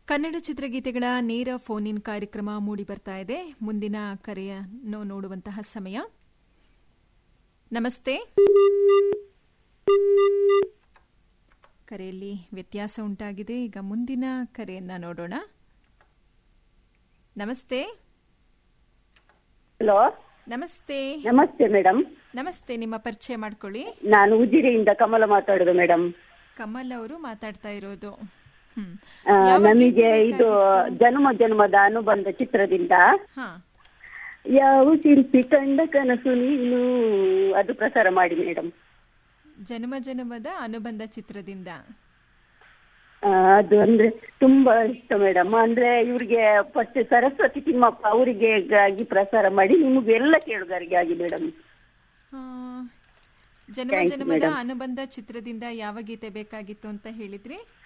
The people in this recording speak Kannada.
ಕನ್ನಡ ಚಿತ್ರಗೀತೆಗಳ ನೇರ ಫೋನ್ ಇನ್ ಕಾರ್ಯಕ್ರಮ ಮೂಡಿ ಬರ್ತಾ ಇದೆ ಮುಂದಿನ ಕರೆಯನ್ನು ನೋಡುವಂತಹ ಸಮಯ ನಮಸ್ತೆ ಕರೆಯಲ್ಲಿ ವ್ಯತ್ಯಾಸ ಉಂಟಾಗಿದೆ ಈಗ ಮುಂದಿನ ಕರೆಯನ್ನ ನೋಡೋಣ ನಮಸ್ತೆ ಹಲೋ ನಮಸ್ತೆ ನಮಸ್ತೆ ಮೇಡಮ್ ನಮಸ್ತೆ ನಿಮ್ಮ ಪರಿಚಯ ಮಾಡ್ಕೊಳ್ಳಿ ನಾನು ಉಜಿರೆಯಿಂದ ಕಮಲ ಮಾತಾಡುದು ಮೇಡಮ್ ಕಮಲ್ ಅವರು ಮಾತಾಡ್ತಾ ಇರೋದು ಹ್ಮ್. ಆ, ಯಾವ ನಮಗೆ ಗೀತೆ ಇದು ಬೇಕಾಗಿತ್ತು? ಜನ್ಮ ಜನ್ಮದ ಅನುಬಂಧ ಚಿತ್ರದಿಂದ ಹಾ ಯಾವ ಶಿಲ್ಪಿ ಕಂಡ ಕನಸು ನೀನು ಅದು ಪ್ರಸಾರ ಮಾಡಿ ಮೇಡಮ್ ಜನ್ಮ ಜನ್ಮದ ಅನುಬಂಧ ಚಿತ್ರದಿಂದ ಆ, ಅದು ಅಂದ್ರೆ ತುಂಬಾ ಇಷ್ಟ ಮೇಡಮ್ ಅಂದ್ರೆ ಇವ್ರಿಗೆ ಫಸ್ಟ್ ಸರಸ್ವತಿ ತಿಮ್ಮಪ್ಪ ಅವರಿಗೆ ಆಗಿ ಪ್ರಸಾರ ಮಾಡಿ ನಿಮಗೆ ಎಲ್ಲ ಕೇಳುಗರಿಗೆ ಆಗಿ ಮೇಡಮ್ ಆ, ಜನ್ಮ Thank you, ಜನ್ಮದ madam. ಅನುಬಂಧ ಚಿತ್ರದಿಂದ ಯಾವ ಗೀತೆ ಬೇಕಾಗಿತ್ತು ಅಂತ ಹೇಳಿದ್ರಿ